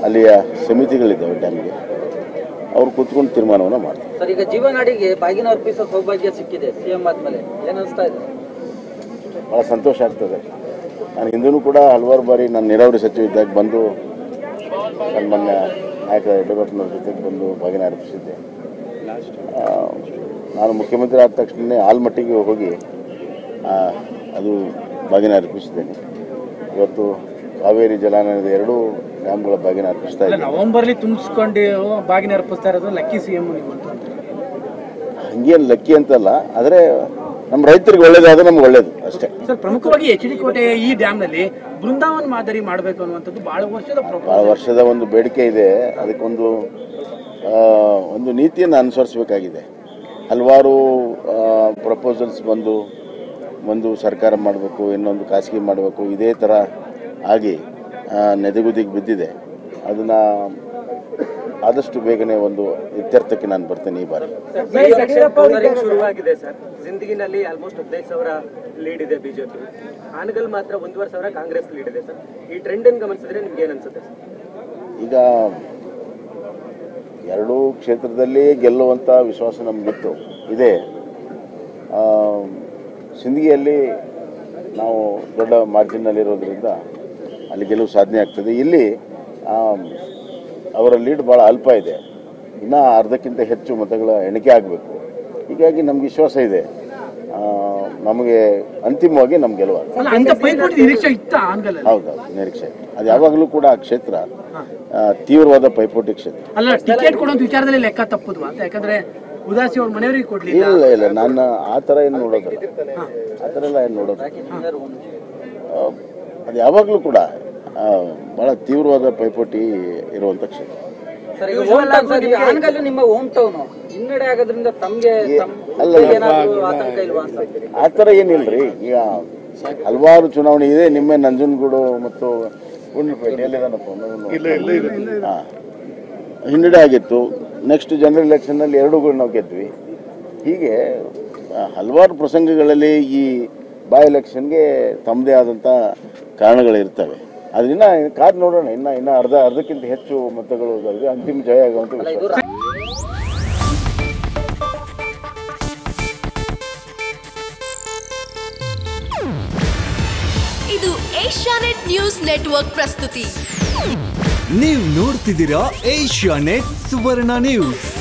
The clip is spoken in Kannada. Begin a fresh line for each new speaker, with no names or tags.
ಅಲ್ಲಿಯ ಸಮಿತಿಗಳಿದ್ದಾವೆ ಡ್ಯಾಮ್ಗೆ ಅವ್ರು ಕೂತ್ಕೊಂಡು ತೀರ್ಮಾನವನ್ನು ಮಾಡ್ತಾರೆ
ಸರ್ ಈಗ ಜೀವನಾಡಿಗೆ ಬಾಗಿನ ಅರ್ಪಿಸೋ ಸೌಭಾಗ್ಯ ಸಿಕ್ಕಿದೆ ಸಿಎಂ ಆದ್ಮೇಲೆ ಏನ್ ಅನಿಸ್ತಾ ಇದೆ
ಭಾಳ ಸಂತೋಷ ಆಗ್ತದೆ ನಾನು ಹಿಂದೂ ಕೂಡ ಹಲವಾರು ಬಾರಿ ನಾನು ನೀರಾವರಿ ಸಚಿವ ಇದ್ದಾಗ ಬಂದು ಸನ್ಮಾನ್ಯ ನಾಯಕ ಯಡಿಯೂರಪ್ಪನವ್ರ ಜೊತೆಗೆ ಬಂದು ಬಾಗಿನ ಅರ್ಪಿಸಿದ್ದೆ ಆ, ನಾನು ಮುಖ್ಯಮಂತ್ರಿ ಆದ ತಕ್ಷಣವೇ ಆಲ್ಮಟ್ಟಿಗೆ ಹೋಗಿ ಆ, ಅದು ಬಾಗಿನ ಅರ್ಪಿಸಿದ್ದೇನೆ ಇವತ್ತು ಕಾವೇರಿ ಜಲಾನಯದ ಎರಡೂ ಡ್ಯಾಮ್ಗಳ ಬಾಗಿನ ಅರ್ಪಿಸ್ತಾ ಇದ್ದೀನಿ
ನವೆಂಬರ್ಲಿ ತುಂಬಿಸ್ಕೊಂಡು ಬಾಗಿನ ಅರ್ಪಿಸ್ತಾ ಇರೋದು ಲಕ್ಕಿ ಸಿ ಎಂ ನೀವು ಅಂತ
ಹಂಗೇನು ಲಕ್ಕಿ ಅಂತಲ್ಲ ಆದರೆ ನಮ್ಮ ರೈತರಿಗೆ ಒಳ್ಳೇದಾದ್ರೆ ನಮ್ಗೆ ಒಳ್ಳೇದು ಅಷ್ಟೇ
ಸರ್ ಪ್ರಮುಖವಾಗಿ ಎಚ್ ಡಿ ಕೋಟೆ ಈ ಡ್ಯಾಮ್ ನಲ್ಲಿ ಬೃಂದಾವನ್ ಮಾದರಿ ಮಾಡಬೇಕು ಅನ್ನುವಂಥದ್ದು ಬಹಳ ವರ್ಷದ
ಭಾಳ
ಪ್ರಪೋಸಲ್
ವರ್ಷದ ಒಂದು ಬೇಡಿಕೆ ಇದೆ ಅದಕ್ಕೊಂದು ಆ, ಒಂದು ನೀತಿಯನ್ನು ಅನುಸರಿಸಬೇಕಾಗಿದೆ ಹಲವಾರು ಪ್ರಪೋಸಲ್ಸ್ ಬಂದು ಒಂದು ಸರ್ಕಾರ ಮಾಡಬೇಕು ಇನ್ನೊಂದು ಖಾಸಗಿ ಮಾಡಬೇಕು ಇದೇ ಥರ ಆಗಿ ಆ, ನೆದೆಗುದಿಗೆ ಬಿದ್ದಿದೆ ಅದನ್ನು ಆದಷ್ಟು ಬೇಗನೆ ಒಂದು ಇತ್ಯರ್ಥಕ್ಕೆ ನಾನು ಬರ್ತೇನೆ ಈ ಬಾರಿ
ಶುರುವಾಗಿದೆ ಸರ್ ಜಿಂದಗಿನಲ್ಲಿ ಆಲ್ಮೋಸ್ಟ್ ಹದಿನೈದು ಸಾವಿರ ಲೀಡ್ ಇದೆ ಬಿಜೆಪಿ ಆನಗಲ್ ಮಾತ್ರ ಒಂದೂವರೆ ಸಾವಿರ ಕಾಂಗ್ರೆಸ್ ಲೀಡ್ ಇದೆ ಸರ್ ಈ ಟ್ರೆಂಡ್ ಅನ್ನು ಗಮನಿಸಿದ್ರೆ ನಿಮ್ಗೆ ಏನ್ ಅನ್ಸುತ್ತೆ ಸರ್
ಈಗ ಎರಡೂ ಕ್ಷೇತ್ರದಲ್ಲಿ ಗೆಲ್ಲುವಂಥ ವಿಶ್ವಾಸ ನಮಗಿತ್ತು ಇದೆ ಆ, ಸಿಂದಗಿಯಲ್ಲಿ ನಾವು ದೊಡ್ಡ ಮಾರ್ಜಿನ್ನಲ್ಲಿರೋದ್ರಿಂದ ಅಲ್ಲಿ ಗೆಲುವು ಸಾಧನೆ ಆಗ್ತದೆ ಇಲ್ಲಿ ಆ, ಅವರ ಲೀಡ್ ಭಾಳ ಅಲ್ಪ ಇದೆ ಇನ್ನೂ ಅರ್ಧಕ್ಕಿಂತ ಹೆಚ್ಚು ಮತಗಳ ಎಣಿಕೆ ಆಗಬೇಕು ಹೀಗಾಗಿ ನಮ್ಗೆ ವಿಶ್ವಾಸ ಇದೆ ಆ, ನಮಗೆ ಅಂತಿಮವಾಗಿ ನಮ್ಮ ಗೆಲುವು
ಅಲ್ಲ ಅಂತ ಪೈಪೋಟಿ ನಿರೀಕ್ಷೆ ಇತ್ತ ಆನ್ಗಲ್
ಹೌದೌದು ನಿರೀಕ್ಷೆ ಅದು ಯಾವಾಗಲೂ ಕೂಡ ಆ ಕ್ಷೇತ್ರ ಆ, ತೀವ್ರವಾದ ಪೈಪೋಟಿ ಕ್ಷೇತ್ರ
ಅಲ್ಲ ಟಿಕೆಟ್ ಕೊಡುವಂತ ವಿಚಾರದಲ್ಲಿ ಲೆಕ್ಕ ತಪ್ಪುದು ಅಂತ ಯಾಕಂದ್ರೆ ಉದಾಸಿ ಅವ್ರ ಮನೆಯವರಿಗೆ ಕೊಡ್ಲಿಲ್ಲ
ಇಲ್ಲ ಇಲ್ಲ ನಾನು ಆ ಥರ ಏನು ನೋಡೋದಿಲ್ಲ ಆ ಥರ ಎಲ್ಲ ಏನು ನೋಡೋದು ಅದು ಯಾವಾಗಲೂ ಕೂಡ ಆ, ಬಹಳ ತೀವ್ರವಾದ ಪೈಪೋಟಿ ಇರುವಂಥ ಕ್ಷೇತ್ರ
ಸರ್ ಈಗ ಹೋಮ್ ಟೌನ್ ಸರ್ ಈಗ ಆನಗಲ್ಲು ನಿಮ್ಮ ಹೋಮ್ ಟೌನ್ ಹಿನ್ನಡೆ ಆಗೋದ್ರಿಂದ ತಮ್ಗೆ ತಮ್ಮ
ಅಲ್ಲ,
ಏನಾದ್ರು ಆತಂಕ ಇಲ್ವಾ ಅಂತ
ಆ ಥರ ಏನಿಲ್ರಿ ಈಗ ಹಲವಾರು ಚುನಾವಣೆ ಇದೆ ನಿಮ್ಮೆ ನಂಜನಗೂಡು ಮತ್ತು ಗುಂಡ್ಲುಪೇಟೆ ಎಲ್ಲಿದಾನಪ್ಪ ಹಾಂ ಹಿನ್ನಡೆ ಆಗಿತ್ತು ನೆಕ್ಸ್ಟ್ ಜನರಲ್ ಎಲೆಕ್ಷನ್ನಲ್ಲಿ ಎರಡೂ ನಾವು ಗೆದ್ವಿ ಹೀಗೆ ಆ, ಹಲವಾರು ಪ್ರಸಂಗಗಳಲ್ಲಿ ಈ ಬೈ ಎಲೆಕ್ಷನ್ಗೆ ತಮ್ಮದೇ ಆದಂಥ ಕಾರಣಗಳಿರ್ತವೆ ಅದನ್ನ ಕಾದು ನೋಡೋಣ ಇನ್ನು ಇನ್ನು ಅರ್ಧ ಅರ್ಧಕ್ಕಿಂತ ಹೆಚ್ಚು ಮತಗಳು ಇದಾವೆ. ಅಂತಿಮ ಜಯ ಆಗುವಂಥ ವಿಶ್ವಾಸ
ಇದು ಏಷ್ಯಾನೆಟ್ ನ್ಯೂಸ್ ನೆಟ್ವರ್ಕ್ ಪ್ರಸ್ತುತಿ
ನೀವು ನೋಡ್ತಿದ್ದೀರಾ ಏಷ್ಯಾ ನೆಟ್ ಸುವರ್ಣ ನ್ಯೂಸ್